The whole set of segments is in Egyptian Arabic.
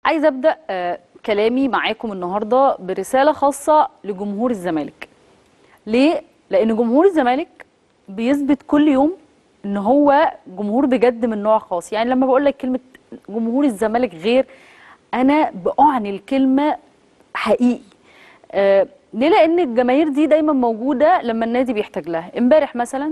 عايزه ابدا آه، كلامي معاكم النهارده برساله خاصه لجمهور الزمالك ليه لان جمهور الزمالك بيثبت كل يوم ان هو جمهور بجد من نوع خاص يعني لما بقول لك كلمه جمهور الزمالك غير انا باعني الكلمه حقيقي آه ليه لان الجماهير دي دايما موجوده لما النادي بيحتاج لها امبارح مثلا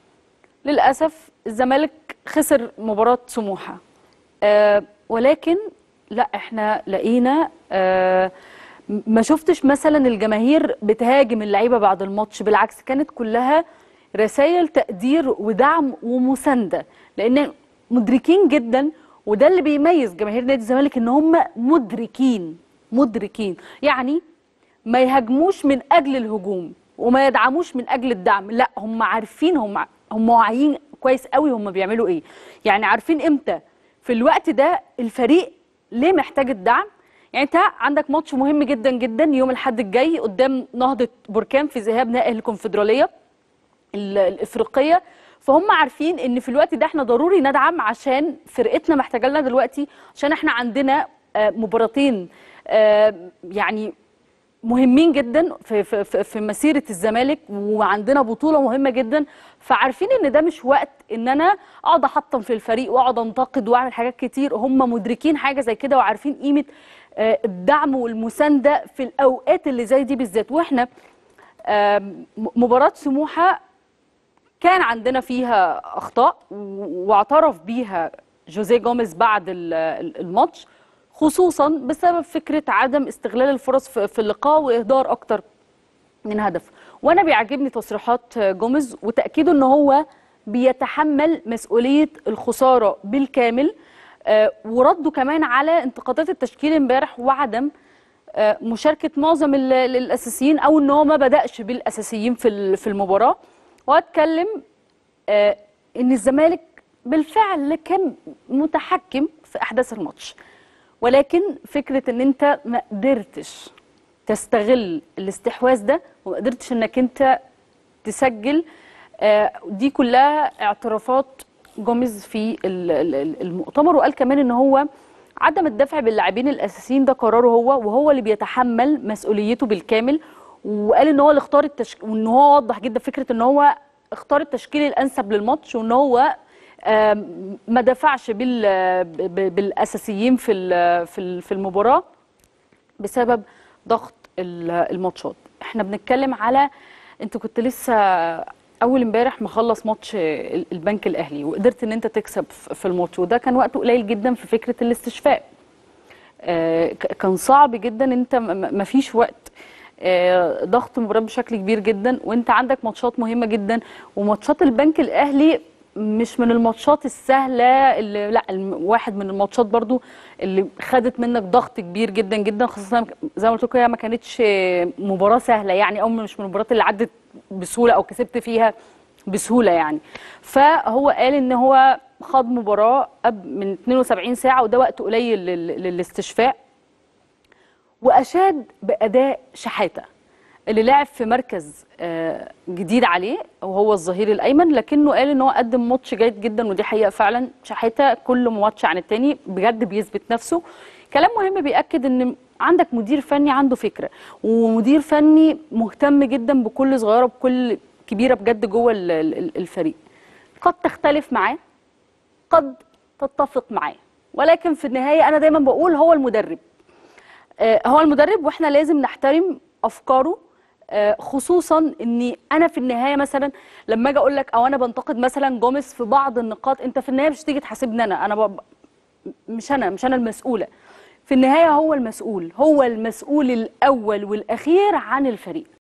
للاسف الزمالك خسر مباراه سموحه آه ولكن لا احنا لقينا آه ما شفتش مثلا الجماهير بتهاجم اللعيبه بعد الماتش بالعكس كانت كلها رسائل تقدير ودعم ومسانده لان مدركين جدا وده اللي بيميز جماهير نادي الزمالك ان هم مدركين مدركين يعني ما يهاجموش من اجل الهجوم وما يدعموش من اجل الدعم لا هم عارفين هم هم واعيين كويس قوي هم بيعملوا ايه يعني عارفين امتى في الوقت ده الفريق ليه محتاج الدعم يعني انت عندك ماتش مهم جدا جدا يوم الاحد الجاي قدام نهضه بركان في ذهاب نهائي الكونفدراليه ال- الافريقيه فهم عارفين ان في الوقت ده احنا ضروري ندعم عشان فرقتنا محتاجه لنا دلوقتي عشان احنا عندنا آه، مباراتين آه، يعني مهمين جدا في في في- في مسيره الزمالك وعندنا بطوله مهمه جدا فعارفين ان ده مش وقت ان انا اقعد احطم في الفريق واقعد انتقد واعمل حاجات كتير هم مدركين حاجه زي كده وعارفين قيمه آه، الدعم والمسانده في الاوقات اللي زي دي بالذات واحنا آم، م- مباراه سموحه كان عندنا فيها اخطاء و- واعترف بيها جوزيه جوميز بعد ال- ال- الماتش خصوصا بسبب فكره عدم استغلال الفرص في في اللقاء واهدار اكتر من هدف وانا بيعجبني تصريحات جوميز وتاكيده ان هو بيتحمل مسؤوليه الخساره بالكامل آه، ورده كمان على انتقادات التشكيل امبارح وعدم آه، مشاركه معظم ال- ال- الاساسيين او ان هو ما بداش بالاساسيين في ال- في المباراه واتكلم آه، ان الزمالك بالفعل كان متحكم في احداث الماتش ولكن فكره ان انت ما قدرتش تستغل الاستحواذ ده وما قدرتش انك انت تسجل آه، دي كلها اعترافات جوميز في ال- ال- ال- المؤتمر وقال كمان ان هو عدم الدفع باللاعبين الاساسيين ده قراره هو وهو اللي بيتحمل مسؤوليته بالكامل وقال ان هو اللي اختار التشكيل وان هو وضح جدا فكره ان هو اختار التشكيل الانسب للماتش وان هو آم، ما دفعش بال- ب- ب- بالاساسيين في ال- في ال- في المباراه بسبب ضغط ال- الماتشات احنا بنتكلم على انت كنت لسه اول امبارح مخلص ماتش ال- البنك الاهلي وقدرت ان انت تكسب ف- في الماتش وده كان وقت قليل جدا في فكره الاستشفاء آه، ك- كان صعب جدا انت ما فيش وقت آه، ضغط مباراة بشكل كبير جدا وانت عندك ماتشات مهمة جدا وماتشات البنك الاهلي مش من الماتشات السهلة اللي لا الم- واحد من الماتشات برضو اللي خدت منك ضغط كبير جدا جدا خاصة زي ما قلت لكم هي ما كانتش مباراة سهلة يعني او مش من المباريات اللي عدت بسهولة او كسبت فيها بسهولة يعني فهو قال ان هو خاض مباراة قبل من 72 ساعة وده وقت قليل لل- للاستشفاء واشاد باداء شحاته اللي لعب في مركز آه، جديد عليه وهو الظهير الايمن لكنه قال ان هو قدم ماتش جيد جدا ودي حقيقه فعلا شحاته كل ماتش عن التاني بجد بيثبت نفسه كلام مهم بياكد ان عندك مدير فني عنده فكره ومدير فني مهتم جدا بكل صغيره بكل كبيره بجد جوه ال- ال- الفريق قد تختلف معاه قد تتفق معاه ولكن في النهايه انا دايما بقول هو المدرب آه، هو المدرب واحنا لازم نحترم افكاره آه، خصوصا اني انا في النهايه مثلا لما اجي اقول لك او انا بنتقد مثلا جوميز في بعض النقاط انت في النهايه مش تيجي تحاسبني انا انا ب... مش انا مش انا المسؤوله في النهايه هو المسؤول هو المسؤول الاول والاخير عن الفريق